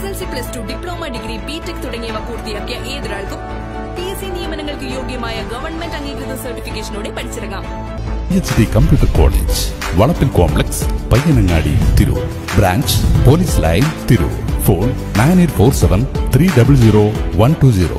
S L C plus two diploma degree BTech തുടങ്ങിയവ പൂർത്തിയാക്കിയ ഏതൊരാൾക്കും പി എസ് സി നിയമനങ്ങൾക്ക് യോഗ്യമായ ഗവൺമെന്റ് അംഗീകൃത സർട്ടിഫിക്കേഷനോടെ പഠിച്ചിറങ്ങാം H D computer college Valappil complex Payyanangadi Tirur branch police line Tirur phone nine eight four seven three double zero one two zero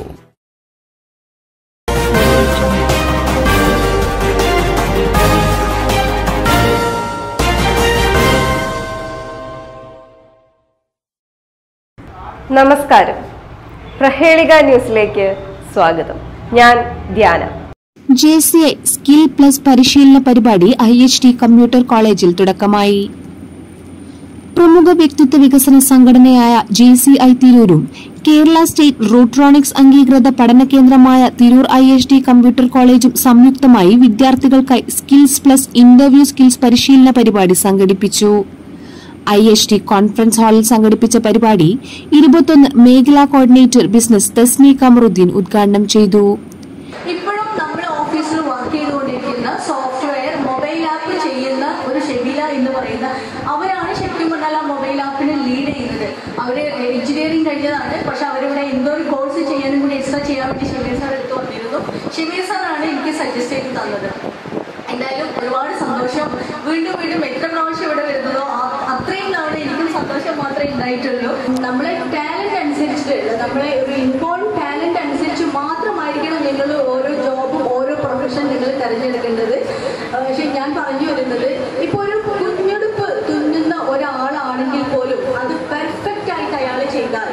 നമസ്കാരം പ്രഹേളിക ന്യൂസിലേക്ക് സ്വാഗതം ഞാൻ Dhyana J C I skill plus പരിശീലന പരിപാടി ഐ എച്ച് ടി കമ്പ്യൂട്ടർ കോളേജിൽ തുടക്കമായി പ്രമുഖ വ്യക്തിത്വ വികസന സംഘടനയായ ജെ സി ഐ തിരൂരും കേരള സ്റ്റേറ്റ് റൂട്രോണിക്സ് അംഗീകൃത പഠന കേന്ദ്രമായ Tirur I H T computer കോളേജും സംയുക്തമായി വിദ്യാർത്ഥികൾക്കായി സ്കിൽസ് പ്ലസ് ഇന്റർവ്യൂ സ്കിൽസ് പരിശീലന പരിപാടി സംഘടിപ്പിച്ചു ഐ എച്ച് ടി കോൺഫറൻസ് ഹാളിൽ സംഘടിപ്പിച്ച പരിപാടി ഇരുപത്തൊന്ന് മേഖലാ കോർഡിനേറ്റർ ബിസിനസ് തസ്നി കമറുദ്ദീൻ ഉദ്ഘാടനം ചെയ്തു ഇപ്പോഴും നമ്മുടെ ഓഫീസിൽ വർക്ക് ചെയ്തുകൊണ്ടിരിക്കുന്ന സോഫ്റ്റ്വെയർ മൊബൈൽ ആപ്പ് ചെയ്യുന്ന ഒരു ഷെബില എന്ന് പറയുന്ന അവരാണ് ശരിക്കും പറഞ്ഞാൽ ആ മൊബൈൽ ആപ്പിനെ ലീഡ് ചെയ്യുന്നത് അവർ എഞ്ചിനീയറിംഗ് കഴിഞ്ഞതാണ് പക്ഷെ അവരിവിടെ എന്തോ ഒരു കോഴ്സ് ചെയ്യാനും കൂടി എക്സ്ട്രാ ചെയ്യാൻ വേണ്ടി ഷെബീർ സാർ എടുത്ത് വന്നിരുന്നു ഷെബീർ സാറാണ് എനിക്ക് സജസ്റ്റ് ചെയ്ത് തന്നത് എന്തായാലും ഒരുപാട് സന്തോഷം വീണ്ടും വീണ്ടും എത്ര പ്രാവശ്യം ഇവിടെ വരുന്നതോ ആ- അത്രയും തവണ എനിക്കും സന്തോഷം മാത്രമേ ഉണ്ടായിട്ടുള്ളൂ നമ്മളെ ടാലന്റ് അനുസരിച്ചിട്ട് നമ്മളെ ഒരു ഇൻബോൺ ടാലന്റ് അനുസരിച്ച് മാത്രമായിരിക്കണം നിങ്ങൾ ഓരോ ജോബും ഓരോ പ്രൊഫഷൻ നിങ്ങൾ തിരഞ്ഞെടുക്കേണ്ടത് ആ, പക്ഷെ ഞാൻ പറഞ്ഞു വരുന്നത് ഇപ്പൊ ഒരു കുഞ്ഞെടുപ്പ് തുന്നുന്ന ഒരാളാണെങ്കിൽ പോലും അത് പെർഫെക്റ്റ് ആയിട്ട് അയാൾ ചെയ്താൽ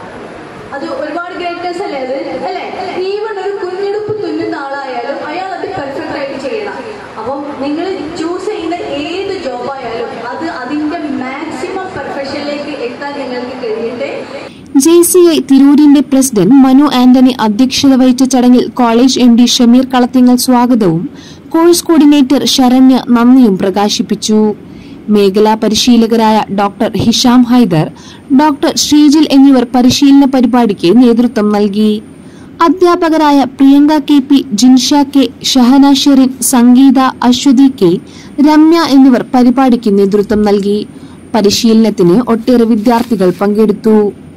അത് ഒരുപാട് ഗ്രേറ്റ്നെസ് അല്ലേ അത് അല്ലേ ഈവൺ ഒരു കുഞ്ഞെടുപ്പ് തുന്നുന്ന ആളായാലും അയാൾ അത് പെർഫെക്റ്റ് ആയിട്ട് ചെയ്യണം അപ്പം നിങ്ങൾ ചൂസ് ചെയ്യുന്ന ഏത് ജോബായാലും അത് അതിന്റെ മാക്സിമം പെർഫെക്ഷനിലേക്ക് എത്താൻ നിങ്ങൾക്ക് കഴിയട്ടെ ജെ സി ഐ തിരൂരിന്റെ പ്രസിഡന്റ് മനു ആന്റണി അധ്യക്ഷത വഹിച്ച ചടങ്ങിൽ college M D Shameer Kalathingal സ്വാഗതവും കോഴ്സ് കോർഡിനേറ്റർ ശരണ്യ നന്ദിയും പ്രകാശിപ്പിച്ചു മേഖലാ പരിശീലകരായ ഡോക്ടർ ഹിഷാം ഹൈദർ ഡോക്ടർ ശ്രീജിൽ എന്നിവർ പരിശീലന പരിപാടിക്ക് നേതൃത്വം നൽകി അധ്യാപകരായ Priyanka K P Jinsha K Shahana Sherin Sangeetha Aswathy K Ramya എന്നിവർ പരിപാടിക്ക് നേതൃത്വം നൽകി പരിശീലനത്തിന് ഒട്ടേറെ വിദ്യാർത്ഥികൾ പങ്കെടുത്തു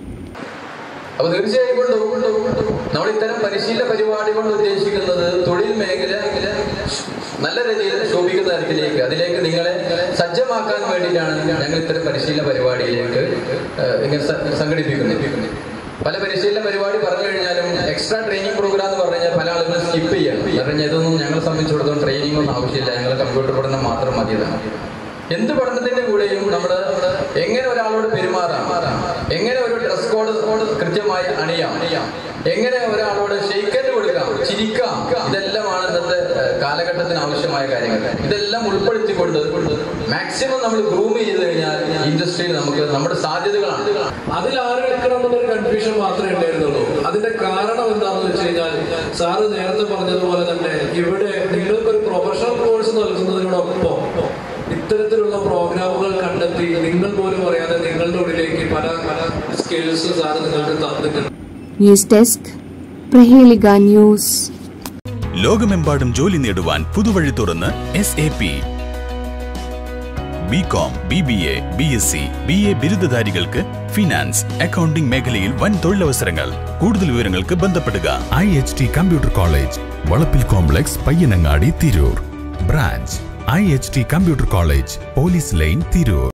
അപ്പൊ തീർച്ചയായും കൊണ്ടും നമ്മൾ ഇത്തരം പരിശീലന പരിപാടി കൊണ്ട് ഉദ്ദേശിക്കുന്നത് തൊഴിൽ മേഖല നല്ല രീതിയിൽ ശോഭിക്കുന്ന തരത്തിലേക്ക് അതിലേക്ക് നിങ്ങളെ സജ്ജമാക്കാൻ വേണ്ടിയിട്ടാണ് ഞങ്ങൾ ഇത്തരം പരിശീലന പരിപാടിയിലേക്ക് ഏഹ്, ഇങ്ങനെ സ- സംഘടിപ്പിക്കുന്നത് പല പരിശീലന പരിപാടി പറഞ്ഞു കഴിഞ്ഞാലും എക്സ്ട്രാ ട്രെയിനിങ് പ്രോഗ്രാം എന്ന് പറഞ്ഞു കഴിഞ്ഞാൽ പല ആളുകളും സ്കിപ്പ് ചെയ്യണം കാരണം ഇതൊന്നും ഞങ്ങളെ സംബന്ധിച്ചിടത്തോളം ട്രെയിനിങ് ഒന്നും ആവശ്യമില്ല ഞങ്ങൾ കമ്പ്യൂട്ടർ പഠനം മാത്രം മതിയതാണ് എന്ത് പഠനത്തിന്റെ കൂടെയും നമ്മൾ എങ്ങനെ ഒരാളോട് പെരുമാറാം എങ്ങനെ ഒരു ഡ്രസ് കോഡ് കോഡ് കൃത്യമായി അണിയാം എങ്ങനെ ഒരാളോട് ഷെയ്ക്കൻഡ് കൊടുക്കാം ചിരിക്കാം ഇതെല്ലാമാണ് ഇന്നത്തെ ഏഹ്, കാലഘട്ടത്തിന് ആവശ്യമായ കാര്യങ്ങൾ ഇതെല്ലാം ഉൾപ്പെടുത്തിക്കൊണ്ട് മാക്സിമം നമ്മൾ ഗ്രൂം ചെയ്ത് കഴിഞ്ഞാൽ ഇൻഡസ്ട്രിയിൽ നമുക്ക് നമ്മുടെ സാധ്യതകളാണ് അതിൽ ആരെടുക്കണം എന്നൊരു കൺഫ്യൂഷൻ മാത്രമേ ഉണ്ടായിരുന്നുള്ളൂ അതിന്റെ കാരണം എന്താണെന്ന് വെച്ച് കഴിഞ്ഞാൽ സാറ് നേരത്തെ പറഞ്ഞതുപോലെ തന്നെ ഇവിടെ നിങ്ങൾക്കൊരു പ്രൊഫഷണൽ കോഴ്സ് നൽകുന്നതിനോടൊപ്പം ഇത്തരത്തിലുള്ള പ്രോഗ്രാമുകൾ കണ്ടെത്തി നിങ്ങൾ പോലും അറിയാതെ നിങ്ങളുടെ ഉള്ളിലേക്ക് പല പല സ്കിൽസ് സാറ് നിങ്ങൾക്ക് തന്നിട്ടുണ്ട് ന്യൂസ് ഡെസ്ക് പ്രഹേളിക ന്യൂസ് ലോകമെമ്പാടും ജോലി നേടുവാൻ പുതുവഴി തുറന്ന് S A P B com B B A B S C B A ബിരുദധാരികൾക്ക് ഫിനാൻസ് അക്കൗണ്ടിംഗ് മേഖലയിൽ വൻ തൊഴിലവസരങ്ങൾ കൂടുതൽ വിവരങ്ങൾക്ക് ബന്ധപ്പെടുക I H T computer college Valappil complex Payyanangadi Tirur branch I H T computer college police line Tirur